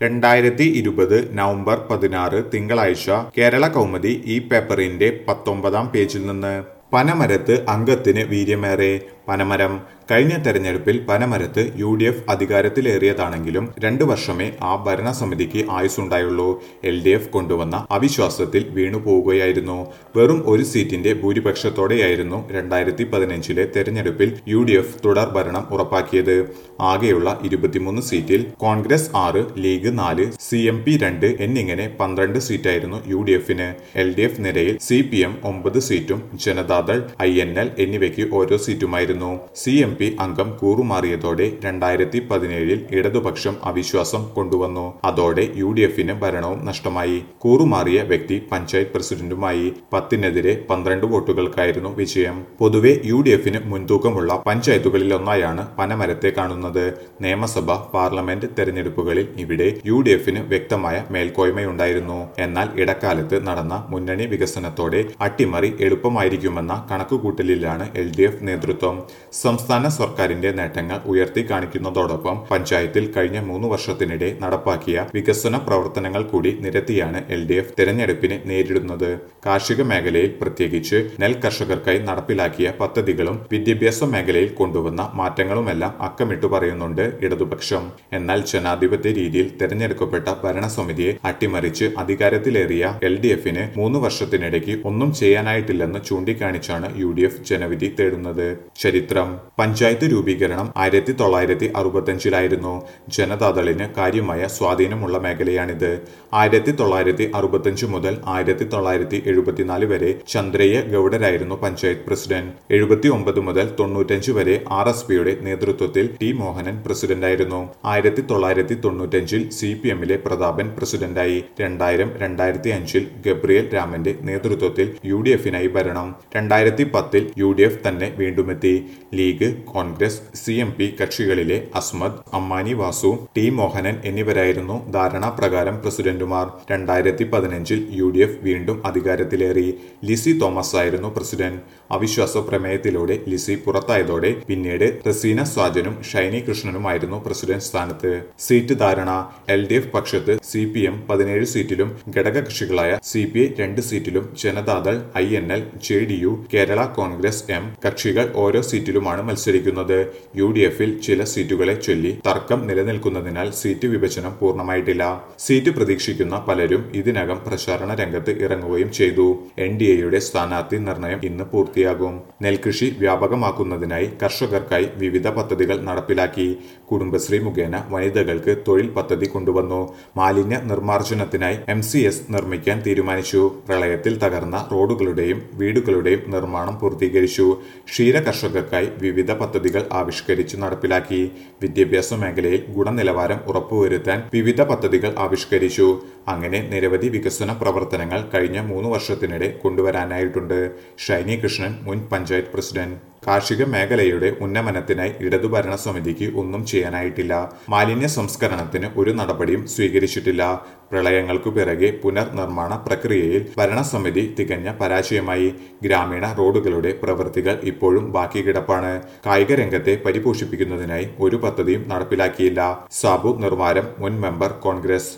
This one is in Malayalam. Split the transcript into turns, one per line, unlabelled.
രണ്ടായിരത്തി ഇരുപത് നവംബർ പതിനാറ് തിങ്കളാഴ്ച കേരള കൗമുദി ഈ പേപ്പറിന്റെ പത്തൊമ്പതാം പേജിൽ നിന്ന് പനമരത്ത് അംഗത്തിന് വീര്യമേറെ പനമരം കഴിഞ്ഞ തെരഞ്ഞെടുപ്പിൽ പനമരത്ത് യു ഡി എഫ് അധികാരത്തിലേറിയതാണെങ്കിലും രണ്ടു വർഷമേ ആ ഭരണസമിതിക്ക് ആയുസുണ്ടായുള്ളൂ എൽ ഡി എഫ് കൊണ്ടുവന്ന അവിശ്വാസത്തിൽ വീണുപോവുകയായിരുന്നു വെറും ഒരു സീറ്റിന്റെ ഭൂരിപക്ഷത്തോടെയായിരുന്നു രണ്ടായിരത്തി പതിനഞ്ചിലെ തെരഞ്ഞെടുപ്പിൽ യു ഡി എഫ് തുടർ ഭരണം ഉറപ്പാക്കിയത് ആകെയുള്ള ഇരുപത്തിമൂന്ന് സീറ്റിൽ കോൺഗ്രസ് ആറ് ലീഗ് നാല് സി എം പി രണ്ട് എന്നിങ്ങനെ പന്ത്രണ്ട് സീറ്റായിരുന്നു യു ഡി എഫിന് എൽ ഡി എഫ് നിരയിൽ സി പി എം ഒമ്പത് സീറ്റും ജനതാദൾ ഐ എൻ എൽ എന്നിവയ്ക്ക് ഓരോ സീറ്റുമായിരുന്നു സി എം പി അംഗം കൂറുമാറിയതോടെ രണ്ടായിരത്തി പതിനേഴിൽ ഇടതുപക്ഷം അവിശ്വാസം കൊണ്ടുവന്നു അതോടെ യു ഡി എഫിന് ഭരണവും നഷ്ടമായി കൂറുമാറിയ വ്യക്തി പഞ്ചായത്ത് പ്രസിഡന്റുമായി പത്തിനെതിരെ പന്ത്രണ്ട് വോട്ടുകൾക്കായിരുന്നു വിജയം പൊതുവെ യു ഡി എഫിന് മുൻതൂക്കമുള്ള പഞ്ചായത്തുകളിലൊന്നായാണ് പനമരത്തെ കാണുന്നത് നിയമസഭ പാർലമെന്റ് തെരഞ്ഞെടുപ്പുകളിൽ ഇവിടെ യു ഡി എഫിന് വ്യക്തമായ മേൽക്കോയ്മയുണ്ടായിരുന്നു എന്നാൽ ഇടക്കാലത്ത് നടന്ന മുന്നണി വികസനത്തോടെ അട്ടിമറി എളുപ്പമായിരിക്കുമെന്ന കണക്കുകൂട്ടലിലാണ് എൽ ഡി എഫ് നേതൃത്വം സംസ്ഥാന സർക്കാരിന്റെ നേട്ടങ്ങൾ ഉയർത്തി കാണിക്കുന്നതോടൊപ്പം പഞ്ചായത്തിൽ കഴിഞ്ഞ മൂന്ന് വർഷത്തിനിടെ നടപ്പാക്കിയ വികസന പ്രവർത്തനങ്ങൾ കൂടി നിരത്തിയാണ് എൽ ഡി എഫ് തെരഞ്ഞെടുപ്പിനെ നേരിടുന്നത് കാർഷിക മേഖലയിൽ പ്രത്യേകിച്ച് നെൽ കർഷകർക്കായി നടപ്പിലാക്കിയ പദ്ധതികളും വിദ്യാഭ്യാസ മേഖലയിൽ കൊണ്ടുവന്ന മാറ്റങ്ങളുമെല്ലാം അക്കമിട്ടു പറയുന്നുണ്ട് ഇടതുപക്ഷം എന്നാൽ ജനാധിപത്യ രീതിയിൽ തെരഞ്ഞെടുക്കപ്പെട്ട ഭരണസമിതിയെ അട്ടിമറിച്ച് അധികാരത്തിലേറിയ എൽ ഡി എഫിന് മൂന്ന് വർഷത്തിനിടയ്ക്ക് ഒന്നും ചെയ്യാനായിട്ടില്ലെന്ന് ചൂണ്ടിക്കാണിച്ചാണ് യു ഡി എഫ് ജനവിധി തേടുന്നത് ചരിത്രം പഞ്ചായത്ത് രൂപീകരണം ആയിരത്തി തൊള്ളായിരത്തി അറുപത്തഞ്ചിലായിരുന്നു ജനതാദളിന് കാര്യമായ സ്വാധീനമുള്ള മേഖലയാണിത് ആയിരത്തി തൊള്ളായിരത്തി അറുപത്തഞ്ച് മുതൽ ആയിരത്തി തൊള്ളായിരത്തി എഴുപത്തിനാല് വരെ ചന്ദ്രയ്യ ഗൌഡരായിരുന്നു പഞ്ചായത്ത് പ്രസിഡന്റ് എഴുപത്തി ഒമ്പത് മുതൽ തൊണ്ണൂറ്റഞ്ച് വരെ ആർ എസ് പിയുടെ നേതൃത്വത്തിൽ ടി മോഹനൻ പ്രസിഡന്റായിരുന്നു ആയിരത്തി തൊള്ളായിരത്തി തൊണ്ണൂറ്റഞ്ചിൽ സി പി എമ്മിലെ പ്രതാപൻ പ്രസിഡന്റായി രണ്ടായിരം രണ്ടായിരത്തി അഞ്ചിൽ ഗബ്രിയേൽ രാമന്റെ നേതൃത്വത്തിൽ യു ഡി എഫിനായി ഭരണം രണ്ടായിരത്തി പത്തിൽ യു ഡി എഫ് തന്നെ വീണ്ടുമെത്തി league Congress C M P കക്ഷികളിലെ അസ്മദ് അമ്മാനി വാസു ടി മോഹനൻ എന്നിവരായിരുന്നു ധാരണാപ്രകാരം പ്രസിഡന്റുമാർ രണ്ടായിരത്തി പതിനഞ്ചിൽ യു ഡി എഫ് വീണ്ടും അധികാരത്തിലേറി ലിസി തോമസ് ആയിരുന്നു പ്രസിഡന്റ് അവിശ്വാസ പ്രമേയത്തിലൂടെ ലിസി പുറത്തായതോടെ പിന്നീട് റസീന സ്വാജനും ഷൈനി കൃഷ്ണനുമായിരുന്നു പ്രസിഡന്റ് സ്ഥാനത്ത് സീറ്റ് ധാരണ എൽ ഡി എഫ് പക്ഷത്ത് സി പി എം പതിനേഴ് സീറ്റിലും ഘടകകക്ഷികളായ സി പി ഐ രണ്ട് സീറ്റിലും Janata Dal I N L J D U Kerala Congress M കക്ഷികൾ ഓരോ സീറ്റിലുമാണ് മത്സരിക്കുന്നത് യു ഡി എഫിൽ ചില സീറ്റുകളെ ചൊല്ലി തർക്കം നിലനിൽക്കുന്നതിനാൽ സീറ്റ് വിഭജനം പൂർണ്ണമായിട്ടില്ല സീറ്റ് പ്രതീക്ഷിക്കുന്ന പലരും ഇതിനകം പ്രചാരണ രംഗത്ത് ഇറങ്ങുകയും ചെയ്തു എൻ ഡി എയുടെ സ്ഥാനാർത്ഥി നിർണയം ഇന്ന് പൂർത്തിയാകും നെൽകൃഷി വ്യാപകമാക്കുന്നതിനായി കർഷകർക്കായി വിവിധ പദ്ധതികൾ നടപ്പിലാക്കി കുടുംബശ്രീ മുഖേന വനിതകൾക്ക് തൊഴിൽ പദ്ധതി കൊണ്ടുവന്നു മാലിന്യ നിർമ്മാർജ്ജനത്തിനായി എം സി എസ് നിർമ്മിക്കാൻ തീരുമാനിച്ചു പ്രളയത്തിൽ തകർന്ന റോഡുകളുടെയും വീടുകളുടെയും നിർമ്മാണം പൂർത്തീകരിച്ചു ക്ഷീര കർഷകർക്കായി വിവിധ പദ്ധതികൾ ആവിഷ്കരിച്ച് നടപ്പിലാക്കി വിദ്യാഭ്യാസ മേഖലയിൽ ഗുണനിലവാരം ഉറപ്പുവരുത്താൻ വിവിധ പദ്ധതികൾ ആവിഷ്കരിച്ചു അങ്ങനെ നിരവധി വികസന പ്രവർത്തനങ്ങൾ കഴിഞ്ഞ മൂന്ന് വർഷത്തിനിടെ കൊണ്ടുവരാനായിട്ടുണ്ട് ഷൈനി കൃഷ്ണൻ മുൻ പഞ്ചായത്ത് പ്രസിഡന്റ് കാർഷിക മേഖലയുടെ ഉന്നമനത്തിനായി ഇടതു ഭരണസമിതിക്ക് ഒന്നും ചെയ്യാനായിട്ടില്ല മാലിന്യ സംസ്കരണത്തിന് ഒരു നടപടിയും സ്വീകരിച്ചിട്ടില്ല പ്രളയങ്ങൾക്കു പിറകെ പുനർനിർമ്മാണ പ്രക്രിയയിൽ ഭരണസമിതി തികഞ്ഞ പരാജയമായി ഗ്രാമീണ റോഡുകളുടെ പ്രവൃത്തികൾ ഇപ്പോഴും ബാക്കി കിടപ്പാണ് കായിക രംഗത്തെ പരിപോഷിപ്പിക്കുന്നതിനായി ഒരു പദ്ധതിയും നടപ്പിലാക്കിയില്ല സാബു നിർവാരം മുൻ മെമ്പർ കോൺഗ്രസ്